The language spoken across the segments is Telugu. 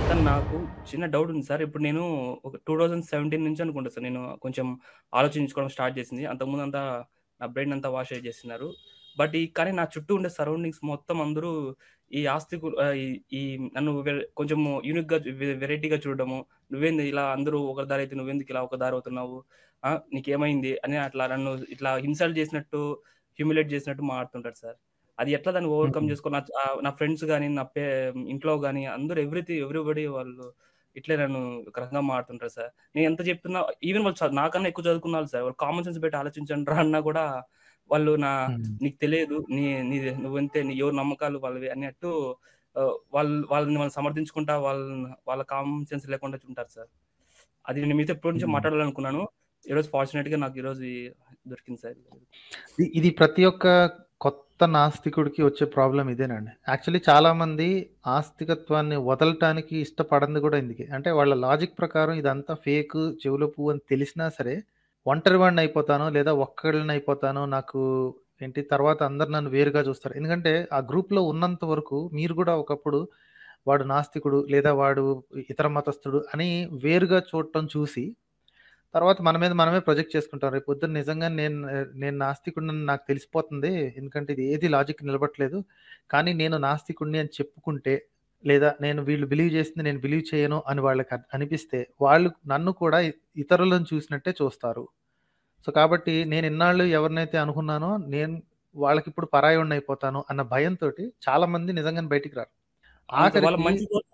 సార్ నాకు చిన్న డౌట్ ఉంది సార్. ఇప్పుడు నేను ఒక 2017 నుంచి అనుకుంటా సార్ నేను కొంచెం ఆలోచించుకోవడం స్టార్ట్ చేసింది. అంతకుముందు అంతా నా బ్రెయిన్ అంతా వాష్ చేసేస్తున్నారు. బట్ ఈ కానీ నా చుట్టూ ఉండే సరౌండింగ్స్ మొత్తం అందరూ ఈ ఆస్తికులు ఆహ్, ఈ ఈ నన్ను వె కొంచెం యూనిక్‌గా వె వెరైటీగా చూడడము. నువ్వేంది ఇలా అందరూ ఒక దారి అయితే నువ్వెందుకు ఇలా ఒక దారి అవుతున్నావు? ఆ! నీకేమైంది? అని అట్లా నన్ను ఇట్లా ఇన్సల్ట్ చేసినట్టు, హ్యూమిలేట్ చేసినట్టు మాట్లాడుతుంటారు సార్. అది ఎట్లా దాన్ని ఓవర్‌కమ్ హుహు. చేసుకో నా ఆహ్, నా ఫ్రెండ్స్ గాని, నా పే ఇంట్లో గాని అందరూ ఎవ్రీథి ఎవ్రీబడీ వాళ్ళు ఇట్లే నన్ను ఒక రకంగా మాట్లాడుతుంటారు సార్. నేను ఎంత చెప్తున్నా ఈవెన్ వాళ్ళు చ నాకన్నా ఎక్కువ చదువుకున్నోళ్ళు సార్. వాళ్ళు కామన్ సెన్స్ పెట్టి ఆలోచించండిరా అన్నా కూడా వాళ్ళు నా హ్మ్. నీకు తెలియదు. నీ నీది నువ్వంతే నీ ఎవరి నమ్మకాలు వాళ్ళవి అన్నట్టు ఆహ్, వాళ్ళు వాళ్ళని వాళ్ళు సమర్థించుకుంటా వాళ్ళని వాళ్ళ కామన్ సెన్స్ లేకుండా ఉంటారు సార్. అది నేను మీతో ఎప్పటి నుంచో హ్మ్. మాట్లాడాలనుకున్నాను. ఈరోజు ఫార్చునేట్‌గా నాకు ఈరోజు దొరికింది సార్. ఇ ఇది ప్రతి ఒక్క కొత్త నాస్తికుడికి వచ్చే ప్రాబ్లమ్ ఇదేనండి. యాక్చువల్లీ చాలామంది ఆస్తికత్వాన్ని వదలటానికి ఇష్టపడంది కూడా ఇందుకే. అంటే వాళ్ళ లాజిక్ ప్రకారం ఇదంతా ఫేకు, చెవుల పువ్వు అని తెలిసినా సరే, ఒంటరివాడిని అయిపోతాను లేదా ఒక్కడిని అయిపోతాను. నాకు ఏంటి తర్వాత అందరూ నన్ను వేరుగా చూస్తారు. ఎందుకంటే ఆ గ్రూప్‌లో ఉన్నంత వరకు మీరు కూడా ఒకప్పుడు వాడు నాస్తికుడు లేదా వాడు ఇతర మతస్థుడు అని వేరుగా చూడటం చూసి, తర్వాత మన మీద మనమే ప్రొజెక్ట్ చేసుకుంటాం. రేపు పొద్దున్న నిజంగా నేను నేను నాస్తికుడినని నాకు తెలిసిపోతుంది. ఎందుకంటే ఇది ఏది లాజిక్ నిలబడట్లేదు. కానీ నేను నాస్తికుడిని అని చెప్పుకుంటే, లేదా నేను వీళ్ళు బిలీవ్ చేసింది నేను బిలీవ్ చేయను అని వాళ్ళకి అ అనిపిస్తే, వాళ్ళు నన్ను కూడా ఇతరులను చూసినట్టే చూస్తారు. సో, కాబట్టి నేను ఇన్నాళ్ళు ఎవరినైతే అనుకున్నానో నేను వాళ్ళకిప్పుడు పరాయోడిని అయిపోతాను అన్న భయంతోటి చాలామంది నిజంగానే బయటికి రారు. అవును సార్. వాళ్ళ ఆఖరికి మంచి కోరు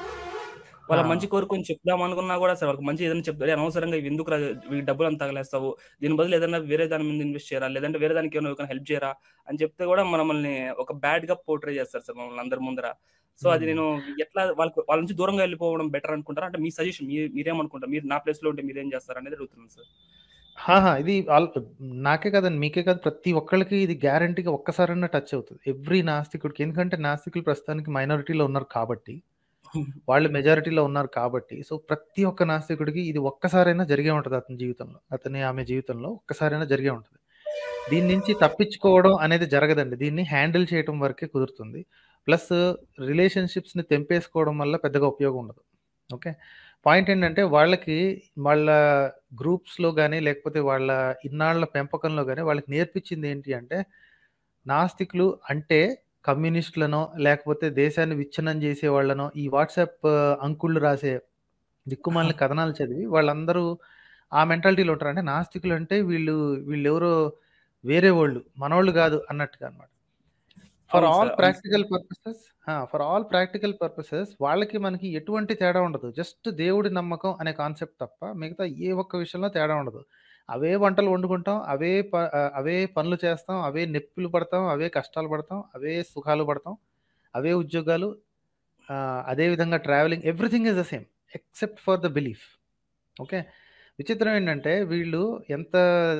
వాళ్ళ ఆ! మంచి కోరుకొని చెప్దాం అనుకున్నా కూడా సార్ వాళ్ళకి మంచి ఏదైనా చెప్తే "అరేయ్! అనవసరంగా ఇవి ఎందుకురా వీటికి డబ్బులంతా తగలేస్తావు. దీని బదులు ఏదైనా వేరే దాని మీద ఇన్వెస్ట్ చేయరా? లేదంటే వేరే దానికి ఏమైనా ఎవరికైనా హెల్ప్ చేయరా?" అని చెప్తే కూడా మనమల్ని ఒక బ్యాడ్‌గా పోర్ట్రే చేస్తారు సార్ మమ్మల్ని అందరి ముందర. సో, అది హ్మ్. నేను ఎట్లా వాళ్ళకి వాళ్ళ నుంచి దూరంగా వెళ్ళిపోవడం బెటర్ అనుకుంటారా? అంటే మీ సజెషన్ మీ మీరేమనుకుంటారు? మీరు నా ప్లేస్‌లో ఉంటే మీరేం చేస్తారనేది అడుగుతున్నాను సార్. ఆహా! ఇది ఆల్ నాకే కాదండి. మీకే కాదు ప్రతి ఒక్కళ్ళకి ఇది గ్యారంటీగా ఒక్కసారన్నా టచ్ అవుతది. ఎవ్రి నాస్తికుడికి. ఎందుకంటే నాస్తికులు ప్రస్తుతానికి మైనారిటీలో ఉన్నారు కాబట్టి. వాళ్ళు మెజారిటీలో ఉన్నారు కాబట్టి. సో, ప్రతి ఒక్క నాస్తికుడికి ఇది ఒక్కసారైనా జరిగే ఉంటది అతని జీవితంలో. అతని, ఆమె జీవితంలో ఒక్కసారైనా జరిగే ఉంటది. దీని నుంచి తప్పించుకోవడం అనేది జరగదండి. దీన్ని హ్యాండిల్ చేయటం వరకే కుదురుతుంది. ప్లస్ రిలేషన్‌షిప్స్‌ని తెంపేసుకోవడం వల్ల పెద్దగా ఉపయోగం ఉండదు. ఓకే. పాయింట్ ఏంటంటే వాళ్ళకి వాళ్ళ గ్రూప్స్‌లో గాని, లేకపోతే వాళ్ళ ఇన్నాళ్ల పెంపకంలో గాని వాళ్ళకి నేర్పించింది ఏంటి అంటే, నాస్తికులు అంటే కమ్యూనిస్టులనో, లేకపోతే దేశాన్ని విచ్ఛిన్నం చేసేవాళ్ళనో, ఈ వాట్సాప్ అంకుళ్ళు రాసే దిక్కుమాలిన కథనాలు చదివి వాళ్ళందరూ ఆ మెంటాలిటీలో ఉంటారు. అంటే నాస్తికులు అంటే వీళ్ళు వీళ్ళెవరో వేరే వోళ్ళు. మనోళ్ళు కాదు అన్నట్టుగా అన్నమాట. ఫర్ అవును ఆల్ సార్. అవును సార్. ప్రాక్టికల్ పర్పసెస్ ఆ! ఫర్ ఆల్ ప్రాక్టికల్ పర్పసెస్ వాళ్ళకి మనకి ఎటువంటి తేడా ఉండదు. జస్ట్ దేవుడి నమ్మకం అనే కాన్సెప్ట్ తప్ప మిగతా ఏ ఒక్క విషయంలో తేడా ఉండదు. అవే వంటలు వండుకుంటాం. అవే ప ఆహ్, అవే పనులు చేస్తాం. అవే నొప్పులు పడతాం. అవే కష్టాలు పడతాం. అవే సుఖాలు పడతాం. అవే ఉద్యోగాలు. ఆహ్, అదే విధంగా travelling everything is the same except for the belief. Okay. విచిత్రం ఏంటంటే వీళ్ళు ఎంత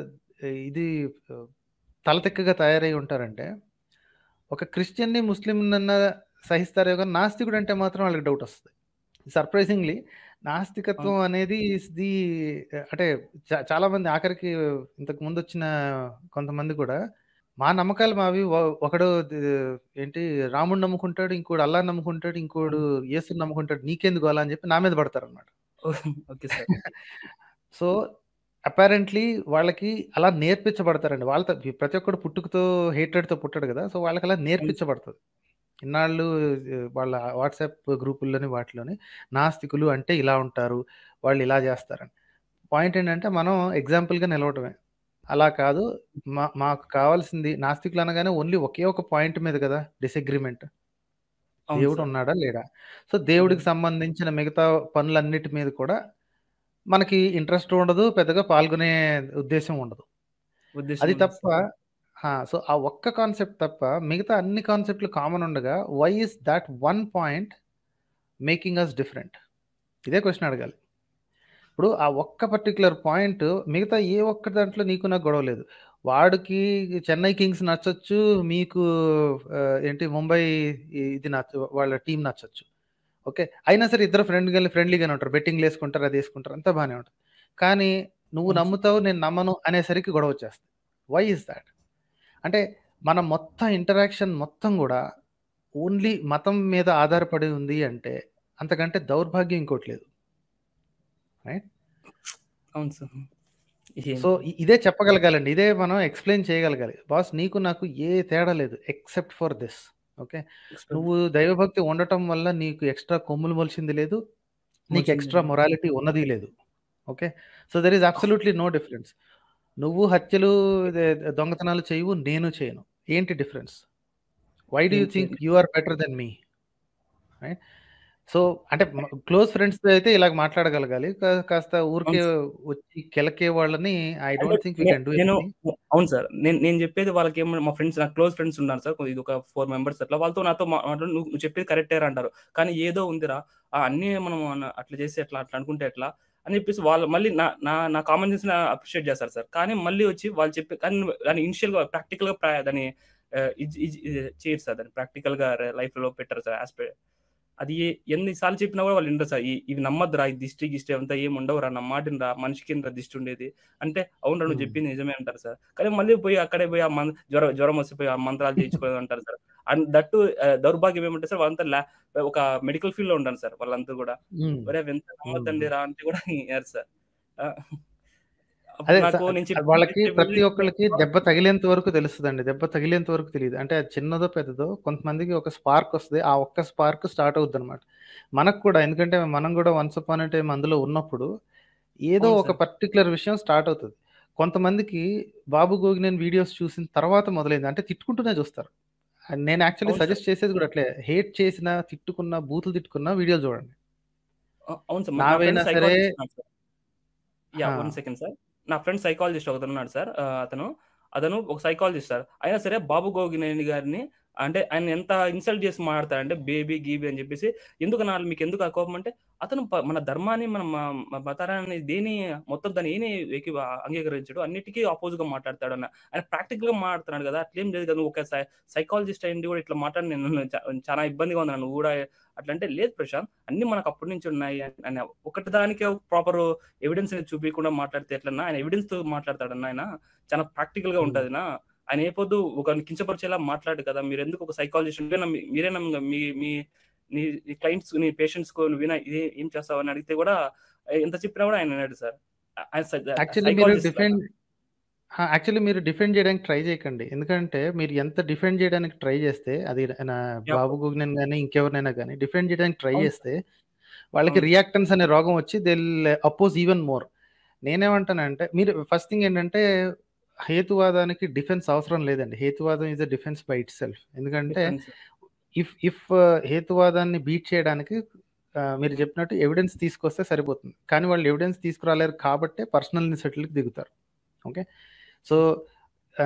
ఇది తలతిక్కగా తయారై ఉంటారంటే, ఒక క్రిస్టియన్‌ని, ముస్లింనన్నా సహిస్తారేమో గాని నాస్తికుడు అంటే మాత్రం వాళ్ళకి డౌట్ వస్తది. సర్ప్రైజింగ్‌లీ నాస్తికత్వం అవును. అనేది ఈస్ ది అంటే చ చాలామంది ఆఖరికి ఇంతకు ముందొచ్చిన కొంతమంది కూడా మా నమ్మకాలు మావి. ఒ ఒకడు ది ఏంటి రాముడిని నమ్ముకుంటాడు. ఇంకోడు అల్లాని నమ్ముకుంటాడు. ఇంకోడు అవును. యేసుని నమ్ముకుంటాడు. నీకెందుకు గోల అని చెప్పి నా మీద పడతారన్నమాట. Okay sir. సో, అపారెంట్‌లీ వాళ్ళకి అలా నేర్పించబడతారండి. వాళ్ళతో ప్రతి ఒక్కడు పుట్టుకతో హేట్రెడ్‌తో పుట్టడు కదా! సో, వాళ్ళకలా అవును. నేర్పించబడతది. ఇన్నాళ్ళు వాళ్ళ వాట్సాప్ గ్రూపుల్లోని వాటిలోని నాస్తికులు అంటే ఇలా ఉంటారు. వాళ్ళు ఇలా చేస్తారని. పాయింట్ ఏంటంటే మనం ఎగ్జాంపుల్‌గా నిలవటమే. అలా కాదు. మా మాకు కావాల్సింది నాస్తికులు అనగానే ఓన్లీ ఒకే ఒక పాయింట్ మీద కదా డిసగ్రీమెంట్. అవును దేవుడు సార్. ఉన్నాడా? లేడా? సో, దేవుడికి హ్మ్. సంబంధించిన మిగతా పనులన్నిటి మీద కూడా మనకి ఇంట్రెస్ట్ ఉండదు. పెద్దగా పాల్గొనే ఉద్దేశ్యం ఉండదు. ఉద్దేశం అది ఉండదు తప్ప సార్. ఆ! సో, ఆ ఒక్క కాన్సెప్ట్ తప్ప మిగతా అన్ని కాన్సెప్ట్‌లు కామన్ ఉండగా why is that one point making us different? ఇదే క్వెషన్ అడగాలి. ఇప్పుడు ఆ ఒక్క పర్టిక్యులర్ పాయింట్ మిగతా ఏ ఒక్క దాంట్లో నీకు నాకు గొడవ లేదు. వాడికి చెన్నై కింగ్స్ నచ్చొచ్చు. మీకు ఆహ్, ఏంటి ముంబై ఇది నచ్చ వాళ్ళ టీమ్ నచ్చొచ్చు. ఓకే. అయినా సరే ఇద్దరు ఫ్రెండ్‌గా ఫ్రెండ్లీగానే ఉంటారు. బెట్టింగ్‌లేసుకుంటారు. అదేసుకుంటారు. అంతా బానే ఉంటది. కానీ నువ్వు అవును సార్. నమ్ముతావు. నేను నమ్మను అనేసరికి గొడవ వచ్చేస్తది. Why is that? అంటే మన మొత్తం ఇంటరాక్షన్ మొత్తం గూడా ఓన్లీ మతం మీద ఆధారపడి ఉంది అంటే అంతకంటే దౌర్భాగ్యం ఇంకోటి లేదు రైట్ అవును సార్ ఏం సో ఇ- ఇదే చెప్పగలగాలండి ఇదే మనం ఎక్స్ప్లెయిన్ చేయగలగాలి బాస్ నీకు నాకు ఏ తేడా లేదు except for this okay expect నువ్వు దైవభక్తి ఉండటం వల్ల నీకు ఎక్స్ట్రా కొమ్ములు మొలిచింది లేదు నీకు మొలిచింది ఎక్స్ట్రా మొరాలిటీ ఉన్నది లేదు okay so there is absolutely no difference నువ్వు హత్యలు ఇదే- దొంగతనాలు చేయవు నేను చేయను ఏంటి డిఫరెన్స్ వై డూ యూ ఏం థింక్ చేయాలి you are better than me right so అంటే క్లోజ్ ఫ్రెండ్స్ అయితే ఇలాగ మాట్లాడగలగాలి కా- కాస్త ఊరికే అవును సార్ వచ్చి కెలకే వాళ్ళని ఐ అంటే డోంట్ థింక్ వీ నే- కెన్ డూ నేను ఎనీథింగ్ అవును సార్ నేను నేను చెప్పేది వాళ్ళకి ఏమో మా ఫ్రెండ్స్ నా క్లోజ్ ఫ్రెండ్స్ ఉన్నారు సార్ ఇది ఒక ఫోర్ మెంబర్స్ అట్లా వాళ్ళతో నాతో మా- మాట్లాడి నువ్వు నువ్వు చెప్పేది కరెక్టే అంటారు కానీ ఏదో ఉందిరా ఆ అన్నీ మనం అన- అట్లా చేసి ఎట్లా అట్లా అనుకుంటే ఎట్లా అని చెప్పేసి వాళ్ళు మళ్ళీ నా నా నా కామన్ సెన్స్ అప్రిషియేట్ చేస్తారు సార్ కానీ మళ్ళీ వచ్చి వాళ్ళు చెప్పి కానీ దాని ఇనిషియల్ గా ప్రాక్టికల్ గా ప్రా- దాన్ని ఆ, ఇది ఇది- ఇది చేయరు సార్ దాన్ని ప్రాక్టికల్ గా లైఫ్ లో పెట్టారు సార్ ఆస్పెక్ట్ అది ఏ- ఎన్నిసార్లు చెప్పినా కూడా వాళ్ళు వినరు సార్ ఈ- ఇవి నమ్మద్దురా ఈ దిష్టి గిష్టి అంతా ఏం ఉండవురా నమ్మాటినరా మనిషికి రా దిష్టి ఉండేది అంటే అవునరా నువ్వు చెప్పింది నిజమే అంటారు సార్ కానీ మళ్ళీ పోయి అక్కడే పోయి ఆ మం జ్వరం జ్వరం వస్తే ఆ మంత్రాలు చేయించుకోవడం అంటారు సార్ అండ్ దట్టు ఆ, దౌర్భాగ్యం ఏమంటే సార్ వాళ్ళంతా లా- ఒక మెడికల్ ఫీల్డ్ లో ఉంటారు సార్ వాళ్ళంతా కూడా ఒరే ఎంత నమ్మద్దండి రా అంటే కూడా వినరు సార్ ఆ, అప్పుడు అదే నాకు స- నేను చెప్పి వాళ్ళకి ప్రతి చెప్పి- ఒక్కరికి దెబ్బ తగిలేంత వరకు తెలుస్తుందండి దెబ్బ తగిలేంత వరకు తెలియదు అంటే అది చిన్నదో పెద్దదో కొంతమందికి ఒక స్పార్క్ వస్తుంది ఆ ఒక్క స్పార్క్ స్టార్ట్ అవుద్ది అనమాట మనకు కూడా ఎందుకంటే మనం కూడా వన్స్ అపాన్ టైం అందులో ఉన్నప్పుడు ఏదో అవును ఒక సార్. పర్టికులర్ విషయం స్టార్ట్ అవుతుంది కొంతమందికి బాబు గోగినేని వీడియోస్ చూసిన తర్వాత మొదలైంది అంటే తిట్టుకుంటూనే చూస్తారు అండ్ నేను యాక్చువల్లీ అవును సార్. సజెస్ట్ చేసేది కూడా అట్లే హేట్ చేసిన తిట్టుకున్న బూతులు తిట్టుకున్న వీడియోలు చూడండి ఆ, అవును సార్ మా నావైనా ఫ్రెండ్ సరే సైకాలజిస్ట్ ఉన్నాడు సార్ యా ఆ. వన్ సెకండ్ సార్ నా ఫ్రెండ్ సైకాలజిస్ట్ ఒకతను ఉన్నాడు సార్ ఆ, అతను అతను ఒక సైకాలజిస్ట్ సార్ అయినా సరే బాబు గోగినేని గారిని అంటే ఆయన ఎంత ఇన్సల్ట్ చేసి మాట్లాడతారంటే బేబీ గీబీ అని చెప్పేసి ఎందుకు నా మీకు ఎందుకు ఆ కోపం అంటే అతను ప- మన ధర్మాన్ని మన మ- మ- మతారాన్ని దేని మొత్తం దాన్ని ఏని ఏకి అంగీకరించడు అన్నిటికీ ఆపోజిట్ గా మాట్లాడతాడు అన్న ఆయన ప్రాక్టికల్ గా మాట్లాడుతున్నాడు కదా అట్లేం లేదు కదా నువ్వు ఒక సైకాలజిస్ట్ అయ్యింది కూడా ఇట్లా మాట్లాడి నేను చా- చాలా ఇబ్బందిగా ఉంది నువ్వు కూడా అట్లా అంటే లేదు ప్రశాంత్ అన్ని మనకు అప్పటి నుంచి ఉన్నాయి అని- అని ఒకటి దానికి ప్రాపర్ ఎవిడెన్స్ అనేది చూపించకుండా మాట్లాడితే ఎట్లన్నా ఆయన ఎవిడెన్స్ తో మాట్లాడతాడన్న ఆయన చాలా ప్రాక్టికల్ గా Hmm. ఉంటది నా ఆయన ఏ పొద్దు ఒక కించపరిచేలా మాట్లాడు కదా మీరు ఎందుకు ఒక సైకాలజిస్ట్ మీరేనా మీరేనా మీ మీ నీ క్లయింట్స్ నీ పేషెంట్స్ కు నువ్వేనా ఇదే ఏం చేస్తావు అని అడిగితే కూడా ఎంత చెప్పినా కూడా ఆయన అన్నాడు సార్ యాక్చువల్లీ మీరు డిఫెండ్ యాక్చువల్లీ మీరు డిఫెండ్ చేయడానికి ట్రై చేయకండి ఎందుకంటే మీరు ఎంత డిఫెండ్ చేయడానికి ట్రై చేస్తే అది నా Yeah. బాబు గుగ్నన్ కానీ ఇంకెవరినైనా కానీ డిఫెండ్ చేయడానికి ట్రై అవును. చేస్తే వాళ్ళకి అవును. రియాక్టన్స్ అనే రోగం వచ్చి దే అపోజ్ ఈవెన్ మోర్ నేనేమంటానంటే మీరు ఫస్ట్ థింగ్ ఏంటంటే హేతువాదానికి డిఫెన్స్ అవసరం లేదండి హేతువాదం is a defence by itself ఎందుకంటే ఇఫ్ ఇఫ్ హేతువాదాన్ని బీట్ చేయడానికి ఆ, మీరు చెప్పినట్టు ఎవిడెన్స్ తీసుకొస్తే సరిపోతుంది కానీ వాళ్ళు ఎవిడెన్స్ తీసుకురాలేరు కాబట్టే పర్సనల్ ఇన్సెట్లకు దిగుతారు ఓకే సో ఆ,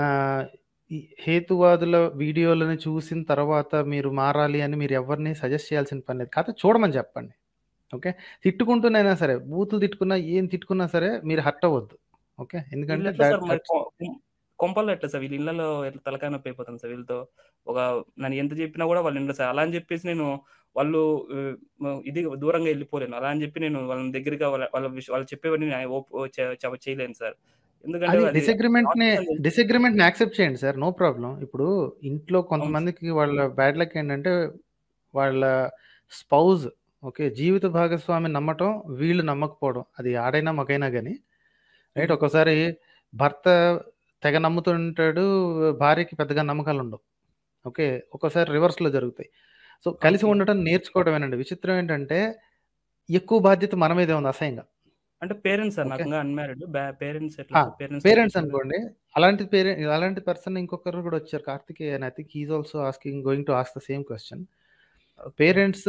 ఈ హేతువాదుల వీడియోలను చూసిన తర్వాత మీరు మారాలి అని మీరు ఎవరిని సజెస్ట్ చేయాల్సిన పని లేదు కాకపోతే చూడమని చెప్పండి ఓకే తిట్టుకుంటూనైనా సరే బూతులు తిట్టుకున్నా ఏం తిట్టుకున్నా సరే మీరు హర్ట్ అవ్వద్దు ఓకే ఎందుకంటే that- that's- కొంపల్లో ఎట్లా సార్ వీళ్ళ ఇళ్ళలో ఎట్లా తలకాయ నొప్పి అయిపోతుంది సార్ వీళ్ళతో ఒక నన్ను ఎంత చెప్పినా కూడా వాళ్ళు ఉండరు సార్ అలా అని చెప్పేసి నేను వాళ్ళు ఆ, ఇది దూరంగా వెళ్ళిపోలేను అలా అని చెప్పి నేను వాళ్ళ దగ్గరగా వాళ్ళ వాళ్ళ విష- వాళ్ళు చెప్పేవన్నీ నేను ఓప్- ఓ చే- చ- చేయలేను సార్ ఎందుకంటే అది అది డిసగ్రిమెంట్ ని not possible. డిసగ్రిమెంట్ ని యాక్సెప్ట్ చేయండి సార్ నో ప్రాబ్లం ఇప్పుడు ఇంట్లో కొంతమందికి వాళ్ళ బ్యాడ్ లక్ ఏంటంటే వాళ్ళ స్పౌజ్ ఓకే జీవిత భాగస్వామి నమ్మటం వీళ్ళు నమ్మకపోవడం అది ఆడైనా మగైనా కానీ రైట్ Mhm. ఒక్కోసారి భర్త తెగ నమ్ముతుంటాడు భార్యకి పెద్దగా నమ్మకాలు ఉండవు ఓకే ఒక్కోసారి రివర్స్ లో జరుగుతాయి సో కలిసి Okay. ఉండటం నేర్చుకోవడమేనండి విచిత్రం ఏంటంటే ఎక్కువ బాధ్యత మన మీదే ఉంది అసహ్యంగా అంటే పేరెంట్స్ సార్ Okay. నాకు అన్మ్యారీడ్ పేరెంట్స్ ఎట్లా ఆ, పేరెంట్స్ పేరెంట్స్ అనుకోండి అలాంటి పేరెంట్ అలాంటి పర్సన్ ఇంకొకరు కూడా వచ్చారు Karthikeya and I think he's also asking going to ask the same question parents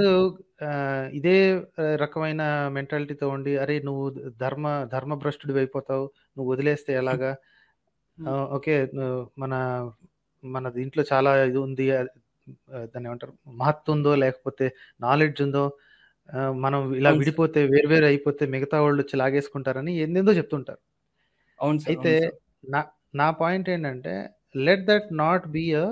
ఇదే ఆ, రకమైన మెంటాలిటీతో ఉండి అరే నువ్వు ధర్మ ధర్మ భ్రష్టుడి అయిపోతావు నువ్వు వదిలేస్తే ఎలాగా ఆ, ఓకే నువ్వు మన మన దీంట్లో చాలా ఇది ఉంది ఆ, దాన్ని ఏమంటారు మహత్వం ఉందో లేకపోతే నాలెడ్జ్ ఉందో ఆ, మనం ఇలా అవును సార్. విడిపోతే వేరు అయిపోతే మిగతా వాళ్ళు వచ్చి లాగేసుకుంటారని ఏందేందో చెప్తుంటారు అవును సార్ అయితే అవును సార్. నా నా పాయింట్ ఏంటంటే let that not be a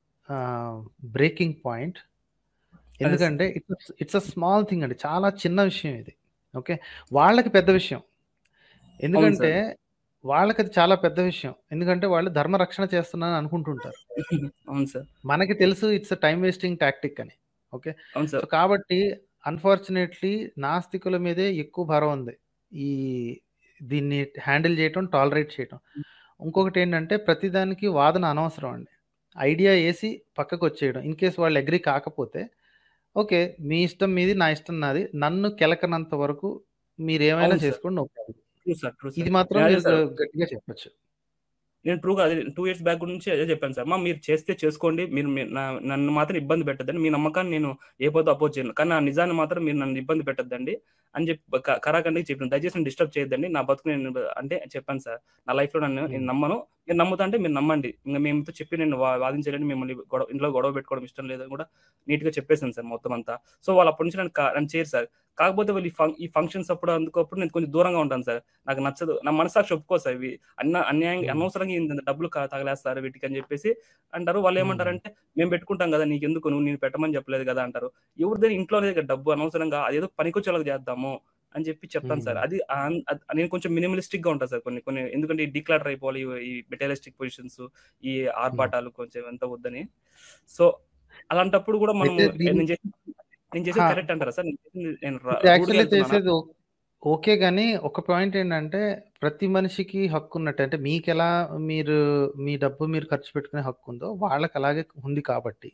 breaking point ఎందుకంటే it's it's a small thing అండి చాలా చిన్న విషయం ఇది ఓకే వాళ్ళకి పెద్ద విషయం ఎందుకంటే వాళ్ళకి అది చాలా పెద్ద విషయం ఎందుకంటే వాళ్ళు ధర్మ రక్షణ చేస్తున్నారని అనుకుంటుంటారు అవును సార్ మనకి తెలుసు ఇట్స్ టైం వేస్టింగ్ టాక్టిక్ అని ఓకే అవును సో సార్ కాబట్టి అన్‌ఫార్చునేట్‌లీ నాస్తికుల మీదే ఎక్కువ భారం ఉంది. ఈ దీన్ని హ్యాండిల్ చేయటం, టాలరేట్ చేయటం. హ్మ్. ఇంకొకటేంటంటే ప్రతిదానికి వాదన అనవసరం అండి. ఐడియా ఏసి పక్కకొచ్చేయడం. ఇన్ కేస్ వాళ్ళు అగ్రీ కాకపోతే, ఓకే. మీ ఇష్టం మీది, నా ఇష్టం నాది. నన్ను కెలకనంత వరకు మీరేమైనా అవును సార్. చేసుకోండి. No problem. True sir. True ఇది సార్. మాత్రం నేను అదే మీరు సార్. గ గట్టిగా చెప్పొచ్చు. నేను ట్రూగా అదే 2 ఇయర్స్ బ్యాక్ నుంచి అదే చెప్పాను సార్. అమ్మ మీరు చేస్తే చేసుకోండి. మీరు మీ నా నన్ను మాత్రం ఇబ్బంది పెట్టొద్దండి. మీ నమ్మకాన్ని నేను ఏ పొద్దు అపోజ్ చేయను. కానీ నా నిజాన్ని మాత్రం మీరు నన్ను ఇబ్బంది పెట్టొద్దండి అని చెప్పి క కరాఖండిగా చెప్పాను. దయచేసి నన్ను డిస్టర్బ్ చేయొద్దండి. నా బతుకు నేను అంటే చెప్పాను సార్. నా లైఫ్‌లో నన్ను నేను హ్మ్. నమ్మను. మీరు నమ్ముతా అంటే మీరు నమ్మండి. ఇంక మేము మీతో చెప్పి నేను వా వాదించలేను. మిమ్మల్ని గొడవ ఇంట్లో గొడవ పెట్టుకోవడం ఇష్టం లేదని కూడా నీట్‌గా చెప్పేసాను సార్ మొత్తం అంతా. సో వాళ్ళు అప్పటి నుంచి నన్ను క నన్ను చేయరు సార్. కాకపోతే వీళ్ళు ఈ ఫం ఈ ఫంక్షన్స్ అప్పుడు అందుకు అప్పుడు నేను కొంచెం దూరంగా ఉంటాను సార్. నాకు నచ్చదు. నా మనస్సాక్షి ఒప్పుకోదు సార్ ఇవి. అన్న అన్యాయంగా హ్మ్. అనవసరంగా ఇంత డబ్బులు క తగలేస్తారు వీటికి అని చెప్పేసి అంటారు. హ్మ్. వాళ్ళేమంటారంటే మేము పెట్టుకుంటాం కదా! నీకెందుకు నువ్వు నేను పెట్టమని చెప్పలేదు కదా! అంటారు. ఎవరిదైనా ఇంట్లోనే కదా డబ్బు అనవసరంగా అదేదో పనికొచ్చేలాగా చేద్దాము అని చెప్పి చెప్తాను సార్. హ్మ్. అది ఆన్ అద్ నేను కొంచెం మినిమలిస్టిక్‌గా ఉంటాను సార్ కొన్ని కొన్ని ఎందుకంటే ఈ డీక్లటర్ అయిపోవాలి. ఈ మెటీరియలిస్టిక్ పొజిషన్స్ ఈ హ్మ్. ఆర్భాటాలు కొంచెం ఎంత వద్దని. సో అలాంటప్పుడు కూడా మనం అయితే దీన్ని నేను చేసేది నేను చేసేది హా! కరెక్ట్ అంటారా సార్? నేను చేసింది నేను ర మీరు రూడ్‌గా యాక్చువల్లీ వెళ్తున్నానా? చేసేది ఓ ఓకే గానీ, ఒక పాయింట్ ఏంటంటే ప్రతి మనిషికి హక్కున్నట్టు అంటే మీకెలా మీరు మీ డబ్బు మీరు ఖర్చు పెట్టుకునే హక్కుందో వాళ్ళకి అలాగే ఉంది కాబట్టి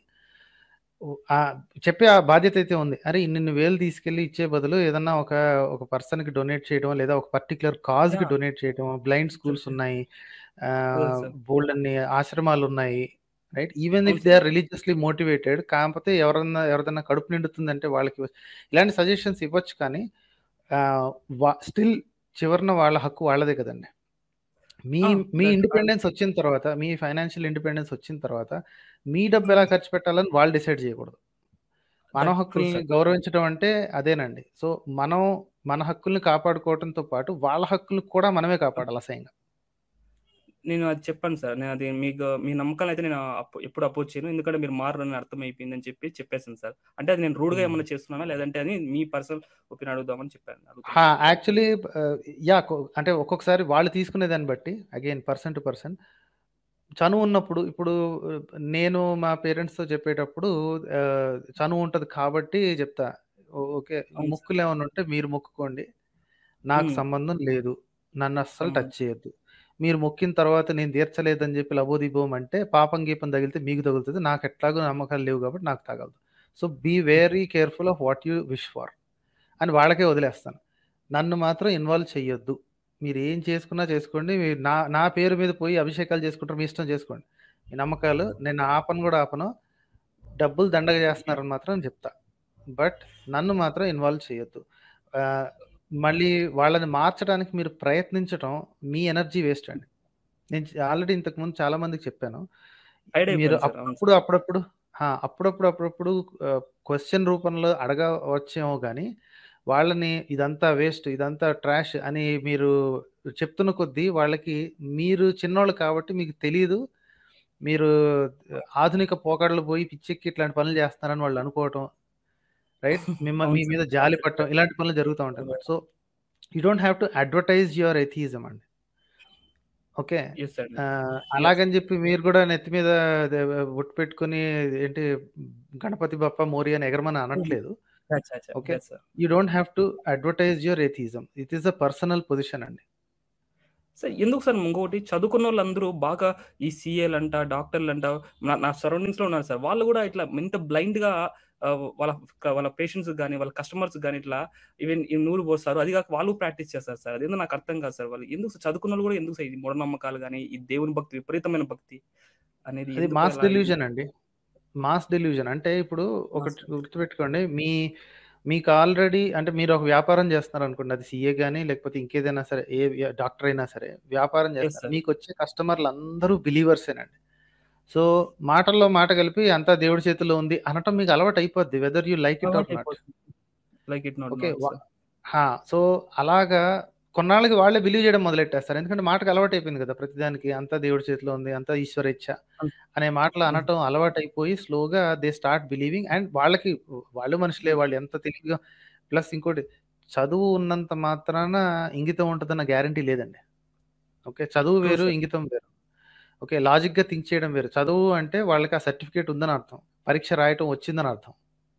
ఓ ఆహ్, చెప్పే ఆ బాధ్యత అయితే ఉంది. అరే ఇన్నిన్ని వేలు తీసుకెళ్ళి ఇచ్చే బదులు ఏదన్నా ఒక ఒక పర్సన్‌కి డొనేట్ చేయడమో, లేదా ఒక పర్టిక్యులర్ కాజ్‌కి యాహ్! డొనేట్ చేయడమో, బ్లైండ్ ట్రూ స్కూల్స్ సార్. ఉన్నాయి. అవును ఆహ్, సార్. బోలెడన్ని ఆశ్రమాలున్నాయి. రైట్? ఈవెన్ అవును if they are sir. Religiously motivated కాకపోతే ఎవరన్నా ఎవరిదన్నా కడుపు నిండుతుందంటే వాళ్ళకి ఇలాంటి సజెషన్స్ ఇవ్వచ్చు కానీ ఆహ్, వ స్టిల్ చివరన వాళ్ళ హక్కు వాళ్ళదే కదండీ. మీ ఆ! మీ దట్ ఇండిపెండెన్స్ వచ్చిన తర్వాత, మీ ఫైనాన్షియల్ ఇండిపెండెన్స్ వచ్చిన తర్వాత, మీ డబ్బు ఎలా హ్మ్. ఖర్చు పెట్టాలని వాళ్ళు డిసైడ్ చేయకూడదు. మన దట్ ట్రూ హక్కుల్ని సార్. గౌరవించడం అంటే అదేనండి. సో, మనం మన హక్కుల్ని కాపాడుకోవటంతో పాటు వాళ్ళ హక్కుల్ని కూడా మనమే హ్మ్. కాపాడాలి అసహ్యంగా. నేను అది చెప్పాను సార్. నేను అది మీకు మీ నమ్మకాలనైతే నేను అప్ ఎప్పుడు అపోజ్ చేయను. ఎందుకంటే మీరు మారరని అర్థమైపోయిందని చెప్పి చెప్పేసాను సార్. అంటే అది నేను రూడ్‌గా హ్మ్. ఏమన్నా చేస్తున్నానా? లేదంటే అని మీ పర్సనల్ ఒపీనియన్ అడుగుదామని చెప్పాను. హా! అడుగుతున్నాను సార్. యాక్చువల్లీ ఆహ్, యాహ్! కొ అంటే ఒక్కొక్కసారి వాళ్ళు తీసుకునే దాన్ని బట్టి అగైన్ పర్సన్ టు పర్సన్ చనువున్నప్పుడు ఇప్పుడు నేను మా పేరెంట్స్‌తో చెప్పేటప్పుడు ఆహ్, చనువుంటది కాబట్టి చెప్తా. ఓ ఓకే. అవును సార్. మొక్కులేమన్నా ఉంటే మీరు మొక్కుకోండి. నాకు హ్మ్. సంబంధం లేదు. నన్నస్సలు సంబంధం. టచ్ చేయొద్దు. మీరు మొక్కిన తర్వాత నేను తీర్చలేదని చెప్పి లబోదిబోం అంటే పాపం గీపం తగిలితే మీకు తగులుతది. నాకెట్లాగో నమ్మకాలు లేవు కాబట్టి నాకు తగలదు. So, be very careful of what you wish for అని వాళ్ళకే వదిలేస్తాను. నన్ను మాత్రం ఇన్వాల్వ్ చెయ్యొద్దు. మీరేం చేసుకున్నా చేసుకోండి. మీరు నా నా పేరు మీద పోయి అభిషేకాలు చేసుకుంటారు. మీ ఇష్టం చేసుకోండి. మీ నమ్మకాలు నేను ఆపను గూడా ఆపను. డబ్బులు దండగ చేస్తున్నారని మాత్రం చెప్తా. బట్ నన్ను మాత్రం ఇన్వాల్వ్ చేయొద్దు. ఆహ్, మళ్ళీ వాళ్ళని మార్చడానికి మీరు ప్రయత్నించటం మీ ఎనర్జీ వేస్ట్ అండి. నేను చ ఆల్రెడీ ఇంతకుముందు చాలా మందికి చెప్పాను. హైడ్ మీరు అయిపోయాను సార్. అవును అప్పుడప్పుడు, సార్. అప్పుడప్పుడు ఆ! అప్పుడప్పుడు, అప్పుడప్పుడు ఆహ్, క్వెషన్ రూపంలో అడగవచ్చేమో గానీ, వాళ్ళని ఇదంతా వేస్ట్, ఇదంతా ట్రాష్ అని మీరు చెప్తున్న కొద్దీ వాళ్ళకి మీరు చిన్నోళ్ళు కాబట్టి మీకు తెలీదు. మీరు ఆధునిక పోకడలు పోయి పిచ్చెక్కి ఇట్లాంటి పనులు చేస్తున్నారని వాళ్ళు అనుకోవటం. రైట్? మిమ్మ అవును మీ సార్. మీద కరెక్ట్ జాలి పడటం చెప్పారు. ఇలాంటి పనులు జరుగుతా ఉంటాయన్నమాట. So, you don't have to advertise your atheism అండి. ఓకే. యెస్ అండి. Ah, yes. అలాగని చెప్పి మీరు కూడా నెత్తి మీద అదే బొట్టు పెట్టుకొని ఏంటి గణపతి బప్ప మోరియా అని ఎగరమని హ్మ్. అనట్లేదు. అచ్చా! అచ్చా! Okay. Yes sir. You don't have to advertise your atheism. It is a personal position అండి. సార్ ఎందుకు సార్ ఇంకోటి చదువుకున్నోళ్ళందరూ బాగా ఈ సీఏలంట, డాక్టర్‌లంట నా నా సరౌండింగ్స్‌లో ఉన్నారు సార్. వాళ్ళు గూడా ఇట్లా ఇంత బ్లైండ్‌గా ఆహ్, వాళ్ళ వాళ్ళ పేషెంట్స్‌కి గాని, వాళ్ళ కస్టమర్స్‌కి గాని ఇట్లా ఈవెన్ ఈ నూరు పోస్తారు. అది గాక వాళ్ళు ప్రాక్టీస్ చేస్తారు సార్. అదేందో నాకు అర్థం కాదు సార్. వాళ్ళు ఎందుకు చదువుకున్నోళ్ళు గూడా ఎందుకు సార్ ఈ మూఢనమ్మకాలు గాని, ఈ దేవుని భక్తి విపరీతమైన భక్తి అనేది అది ఎందుకు మాస్ అలా ఇది? డెల్యూజన్ అండి. Mass delusion. అంటే ఇప్పుడు ఆ! ఒకటి సార్. గుర్తుపెట్టుకోండి. మీ మీకు ఆల్రెడీ అంటే మీరు ఒక వ్యాపారం చేస్తున్నారనుకోండి. అది సీఏ గాని లేకపోతే ఇంకేదైనా సరే ఏ వ్య డాక్టర్ అయినా సరే వ్యాపారం యెస్ చేస్తున్నారు. సార్. మీకొచ్చే కస్టమర్‌లందరూ బిలీవర్సేనండి. సో, మాటల్లో మాట కలిపి అంతా దేవుడి చేతుల్లో ఉంది అనటం మీకు అలవాటయిపోద్ది. Whether you like it or not. అలవాటయిపోతుంది. Like it not okay. Not వ సార్. హా! సో, అలాగా కొన్నాళ్ళకి వాళ్ళే బిలీవ్ చేయడం మొదలెట్టేస్తారు. ఎందుకంటే మాటకు అలవాటయిపోయింది కదా! ప్రతిదానికి అంతా దేవుడి చేతిలో ఉంది. అంతా ఈశ్వరేచ్ఛ హ్మ్. అనే మాటలు హ్మ్. అనటం అలవాటయిపోయి స్లోగా దే స్టార్ట్ బిలీవింగ్ అండ్ వాళ్ళకి వాళ్ళు మనుషులే. హ్మ్. వాళ్ళు ఎంత తెలివిగా ప్లస్ ఇంకోటి చదువు ఉన్నంత మాత్రాన ఇంగితం ఉంటదన్న గ్యారంటీ లేదండి. ఓకే. చదువు ట్రూ వేరు, సార్. ఇంగితం వేరు. ఓకే. లాజిక్‌గా థింక్ చేయడం వేరు. చదువు అంటే వాళ్ళకి ఆ సర్టిఫికేట్ ఉందని అర్థం. పరీక్ష రాయటం వచ్చిందని అర్థం.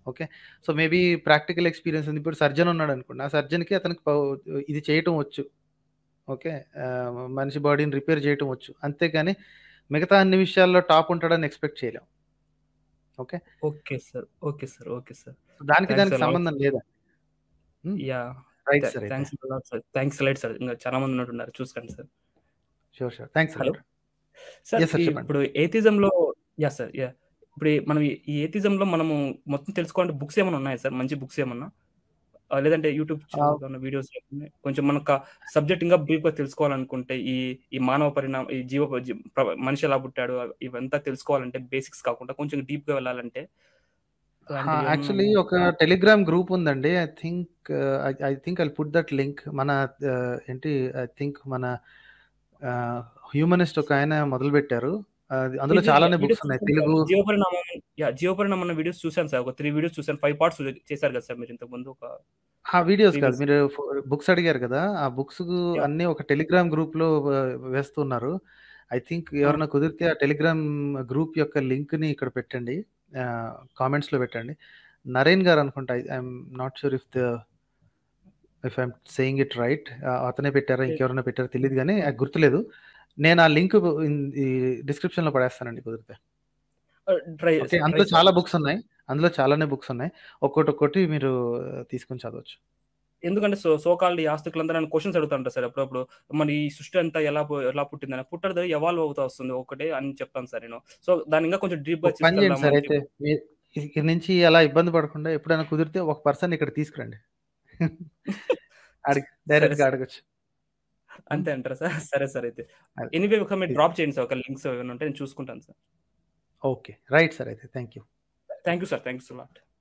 Okay. So, maybe practical experience ఉంది. ఇప్పుడు సర్జన్ ఉన్నాడనుకోండి. ఆ సర్జన్‌కి అతనికి ప ఇది చేయటం వచ్చు. ఓకే. ఆహ్, మనిషి బాడీని రిపేర్ చేయటం వచ్చు. అంతేగాని మిగతా అన్ని విషయాల్లో టాప్ ఉంటాడని ఎక్స్‌పెక్ట్ చేయలేం. Okay. Okay sir. Okay sir. Okay sir. దానికి థాంక్స్ దానికి ఎ లాట్ సంబంధం సార్. లేదా? హ్మ్. యాహ్! రైట్ థా సార్ అయితే. Thanks a lot sir. Thanks a lot sir. ఇంగా చాలా మంది ఉన్నట్టున్నారు. చూసుకోండి sir. Sure. Sure. Thanks hello! A lot. Sir yes sir ఈ చెప్పండి. ఇప్పుడు ఏథిజంలో యాహ్! సార్. యాహ్! ఇప్పుడు ఈ మనం ఈ ఏథిజంలో మనము మొత్తం తెలుసుకోవాలంటే బుక్స్ ఏమన్నా ఉన్నాయా సార్? మంచి బుక్స్ ఏమన్నా? ఆహ్, లేదంటే యూట్యూబ్ ఆ! ఛానెల్స్ ఏమన్నా వీడియోస్ ఏమన్నా కొంచెం మనక సబ్జెక్ట్ ఇంకా బ్రీఫ్‌గా తెలుసుకోవాలనుకుంటే ఈ ఈ మానవ పరిణామం ఈ జీవ జీ ప్ర మనిషి ఎలా పుట్టాడు ఇవంతా తెలుసుకోవాలంటే బేసిక్స్ కాకుండా కొంచెం డీప్‌గా వెళ్ళాలంటే ఆ! అలాంటివి ఏమన్నా యాక్చువల్లీ ఒక టెలిగ్రామ్ గ్రూప్ ఉందండి. I think I I think I'll put that link. మన ఆహ్, ఏంటి ఐ థింక్ మన ఆహ్, హ్యూమనిస్ట్ ఒకాయన మొదలుపెట్టారు. అది అందులో ఇది చాలానే వీడియోస్ బుక్స్ ఉన్నాయి. చూసాను సార్. తెలుగు జీవపరిణామం యాహ్! జీవపరిణామం అన్న వీడియోస్ చూసాను సార్. ఒక 3 వీడియోస్ చూసాను. 5 పార్ట్స్ చేశారు కదా సార్ మీరు ఇంతకుముందు ఒక ఆ! వీడియోస్ కాదు. ప్రీవియస్ మీరు ఫో బుక్స్ అడిగారు కదా! ఆ బుక్స్ యాహ్! అన్నీ ఒక టెలిగ్రామ్ గ్రూప్‌లో వ వేస్తున్నారు. ఐ థింక్ ఆ! ఎవరైనా కుదిరితే ఆ టెలిగ్రామ్ గ్రూప్ యొక్క లింక్‌ని ఇక్కడ పెట్టండి. ఆహ్, కామెంట్స్‌లో పెట్టండి. నరేన్ గారు అనుకుంటా. I am not sure if the if I am saying it right. Ah, అతనే పెట్టారా? ఓకే. ఇంకెవరైనా పెట్టారో తెలీదు గానీ ఆహ్, గుర్తులేదు. నేను ఆ లింక్ ఇన్ ఈ డిస్క్రిప్షన్‌లో పడేస్తానండి కుదిరితే. Ah, try okay. ట్రై అందులో సార్. చాలా బుక్స్ ఉన్నాయి. అందులో చాలానే బుక్స్ ఉన్నాయి. ఒక్కోటి ఒక్కోటి మీరు తీసుకొని చదవచ్చు. ఎందుకంటే సో సో కాల్డ్ ఈ ఆస్తికులందరూ నన్ను క్వెషన్స్ అడుగుతా ఉంటారు సార్ అప్పుడప్పుడు. మరి ఈ సృష్టి అంతా ఎలా పు ఎలా పుట్టిందని? పుట్టదు ఎవాల్వ్ అవుతా వస్తుంది ఒక్కటే అని చెప్తాను సార్ నేను. సో దాన్ని ఇంకా కొంచెం డీప్‌గా ఒక పని చేయండి సార్ తీసుకెళ్దామని అయితే. చెప్పి మీ ఇక్కడి నుంచి అలా ఇబ్బంది పడకుండా ఎప్పుడైనా కుదిరితే ఒక పర్సన్‌ని ఇక్కడికి తీసుకురండి. అడిగి సరే డైరెక్ట్‌గా సార్. అడగొచ్చు. హ్మ్. అంతే అంటారా సార్? సరే సార్ అయితే. అది. ఎనీవే ఒకసారి మీరు ఇది. డ్రాప్ చేయండి సార్. ఒక లింక్స్ ఏమైనా ఉంటే నేను చూసుకుంటాను సార్. ఓకే. రైట్ సార్ అయితే. Thank you. Thank you sir. Thank you so lot.